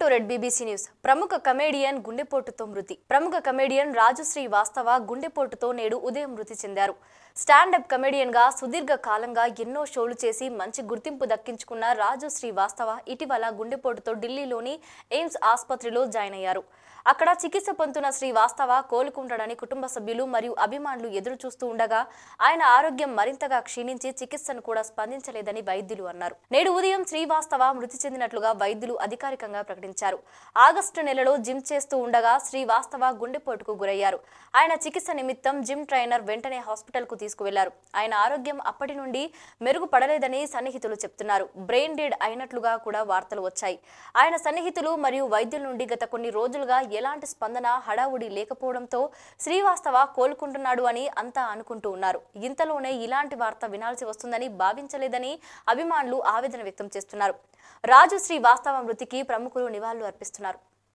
red BBC news ప్రముఖ comedian గుండెపోటుతో మృతి ప్రముఖ కమేడియన్ రాజుశ్రీ వాస్తవ గుండెపోటుతో నేడు ఉదయం మృతి చెందారు స్టాండప్ కమేడియన్ గా సుదీర్ఘ కాలంగా ఎన్నో షోలు చేసి మంచి గుర్తింపు దక్కించుకున్న రాజు శ్రీవాస్తవ ఇటీవల గుండెపోటుతో ఢిల్లీలోని ఎయిమ్స్ ఆసుపత్రిలో జాయిన్ అయ్యారు అక్కడ చికిత్స పొందుతున్న శ్రీవాస్తవ కోలుకుంటాడని కుటుంబ సభ్యులు మరియు అభిమానులు ఎదురు చూస్తూ ఉండగా ఆయన ఆరోగ్యం మరింతగా క్షీణించి చికిత్సను కూడా స్పందించలేదని వైద్యులు అన్నారు నేడు ఉదయం శ్రీవాస్తవ మృతి చెందినట్లుగా వైద్యులు అధికారికంగా ప్రకటించారు ఆగస్టు నెలలో జిమ్ చేస్తూ ఉండగా శ్రీవాస్తవ గుండెపోటుకు గురయ్యారు ఆయన చికిత్స నిమిత్తం జిమ్ ట్రైనర్ వెంటనే హాస్పిటల్ కు తీసుకువెళ్లారు ఆయన ఆరోగ్యం అప్పటి నుండి మెరుగుపడలేదని సన్నిహితులు చెప్తున్నారు బ్రెయిన్ డెడ్ అయినట్లుగా కూడా వార్తలు వచ్చాయి ఆయన సన్నిహితులు మరియు వైద్యుల నుండి గత కొన్ని రోజులుగా ఎలాంటి స్పందన హడావుడి లేకపోవడంతో శ్రీవాస్తవ కోలుకుంటున్నాడు అని అంతా అనుకుంటూ ఉన్నారు ఇంతలోనే ఇలాంటి వార్త వినాల్సి వస్తుందని భావించలేదని అభిమానులు ఆవేదన వ్యక్తం చేస్తున్నారు రాజు శ్రీవాస్తవ మృతికి ప్రముఖులు నివాళులు అర్పిస్తున్నారు